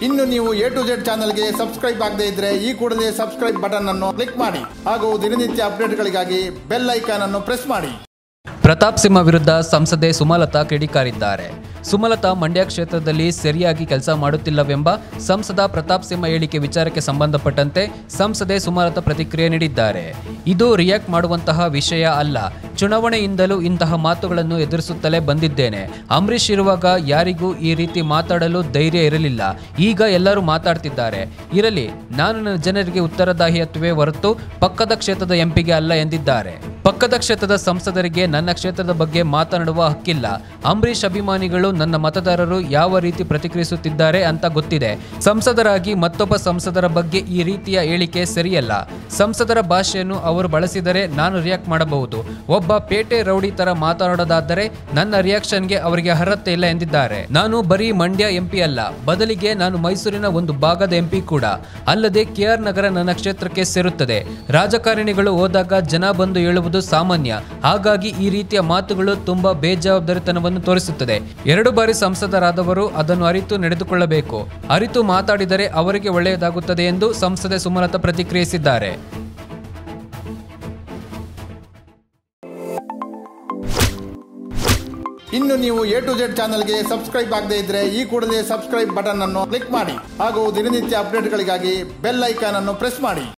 ಇನ್ನು ನೀವು A to Z ಚಾನಲ್ಗೆ ಸಬ್ಸ್ಕ್ರೈಬ್ ಆಗದೇ ಇದ್ರೆ ಈ ಕೂಡಲೇ ಸಬ್ಸ್ಕ್ರೈಬ್ ಬಟನ್ ಅನ್ನು ಕ್ಲಿಕ್ ಮಾಡಿ ಹಾಗೂ ದಿನನಿತ್ಯ ಅಪ್ಡೇಟ್ಗಳಿಗಾಗಿ ಬೆಲ್ ಐಕಾನ್ ಅನ್ನು ಪ್ರೆಸ್ ಮಾಡಿ ಪ್ರತಾಪ್ ಸಿಂಹ ವಿರುದ್ಧ ಸಂಸದೆ ಸುಮಲತಾ ಕಿಡಿಕಾರಿದ್ದಾರೆ ಸುಮಲತಾ ಮಂಡ್ಯ ಕ್ಷೇತ್ರದಲ್ಲಿ ಸರಿಯಾಗಿ ಕೆಲಸ ಮಾಡುತ್ತಿಲ್ಲವೆಂಬ ಸಂಸದ ಪ್ರತಾಪ್ ಸಿಂಹ ಹೇಳಿಕೆ ವಿಚಾರಕ್ಕೆ ಸಂಬಂಧಪಟ್ಟಂತೆ ಸಂಸದೆ ಸುಮಲತಾ ಪ್ರತಿಕ್ರಿಯೆ ನೀಡಿದ್ದಾರೆ ಇದು ರಿಯಾಕ್ಟ್ ಮಾಡುವಂತಹ ವಿಷಯ ಅಲ್ಲ ಚುನಾವಣೆಯಿಂದಲೂ ಇಂತಹ ಮಾತುಗಳನ್ನು ಎದುರಿಸುತ್ತಲೇ ಬಂದಿದ್ದೇನೆ ಅಂಬರೀಷ್ ಇರುವಾಗ ಯಾರಿಗೂ ಈ ರೀತಿ ಮಾತಾಡಲು ಧೈರ್ಯ ಇರಲಿಲ್ಲ ಈಗ ಎಲ್ಲರೂ ಮಾತಾಡ್ತಿದ್ದಾರೆ ಇರಲಿ ನಾನು ನನ್ನ ಜನರಿಗೆ ಉತ್ತರದಾಯಿತ್ವೇ ಹೊರತು ಪಕ್ಕದ ಕ್ಷೇತ್ರದ ಎಂಪಿಗೆ ಅಲ್ಲ ಎಂದಿದ್ದಾರೆ ಪಕ್ಕದ ಕ್ಷೇತ್ರದ ಸಂಸದರಿಗೆ ನನ್ನ ಕ್ಷೇತ್ರದ ಬಗ್ಗೆ ಮಾತನಾಡುವ ಹಕ್ಕಿಲ್ಲ ಅಂಬರೀಷ್ ಅಭಿಮಾನಿಗಳು ನನ್ನ ಮತದಾರರು ಯಾವ ರೀತಿ ಪ್ರತಿಕ್ರಿಯಿಸುತ್ತಿದ್ದಾರೆ ಅಂತ ಗೊತ್ತಿದೆ ಸಂಸದರಾಗಿ ಮತ್ತೊಬ್ಬ ಸಂಸದರ ಬಗ್ಗೆ ಈ ರೀತಿಯ ಹೇಳಿಕೆ ಸರಿಯಲ್ಲ ಸಂಸದರ ಭಾಷೆಯನ್ನು ಅವರು ಬಳಸಿದರೆ ನಾನು ರಿಯಾಕ್ಟ್ ಮಾಡಬಹುದು ಒಬ್ಬ ಪೇಟೆ ರೌಡಿ ತರ ಮಾತನಾಡೋದಾದರೆ ನನ್ನ ರಿಯಾಕ್ಷನ್ಗೆ ಅವರಿಗೆ ಅರ್ಹತೆ ಇಲ್ಲ ಎಂದಿದ್ದಾರೆ ನಾನು ಬರೀ ಮಂಡ್ಯ ಎಂಪಿ ಅಲ್ಲ ಬದಲಿಗೆ ನಾನು ಮೈಸೂರಿನ ಒಂದು ಭಾಗದ ಎಂಪಿ ಕೂಡ ಅಲ್ಲದೆ ಕೆಆರ್ ನಗರ ನನ್ನ ಕ್ಷೇತ್ರಕ್ಕೆ ಸೇರುತ್ತದೆ ರಾಜಕಾರಣಿಗಳು ಹೋದಾಗ ಜನ ಬಂದು ಹೇಳುವುದು ಸಾಮಾನ್ಯ ಹಾಗಾಗಿ ಈ ರೀತಿಯ ಮಾತುಗಳು ತುಂಬಾ ಬೇಜವಾಬ್ದಾರಿತನವನ್ನು ತೋರಿಸುತ್ತದೆ ಎರಡು ಬಾರಿ ಸಂಸದರಾದವರು ಅದನ್ನು ಅರಿತು ನಡೆದುಕೊಳ್ಳಬೇಕು ಅರಿತು ಮಾತಾಡಿದರೆ ಅವರಿಗೆ ಒಳ್ಳೆಯದಾಗುತ್ತದೆ ಎಂದು ಸಂಸದೆ ಸುಮಲತಾ ಪ್ರತಿಕ್ರಿಯಿಸಿದ್ದಾರೆ ಇನ್ನು ನೀವು ಎ ಟು ಜೆಡ್ ಚಾನಲ್ಗೆ ಸಬ್ಸ್ಕ್ರೈಬ್ ಆಗದೇ ಇದ್ರೆ ಈ ಕೂಡಲೇ ಸಬ್ಸ್ಕ್ರೈಬ್ ಬಟನ್ ಅನ್ನು ಕ್ಲಿಕ್ ಮಾಡಿ ಹಾಗೂ ದಿನನಿತ್ಯ ಅಪ್ಡೇಟ್ಗಳಿಗಾಗಿ ಬೆಲ್ ಐಕಾನ್ ಅನ್ನು ಪ್ರೆಸ್ ಮಾಡಿ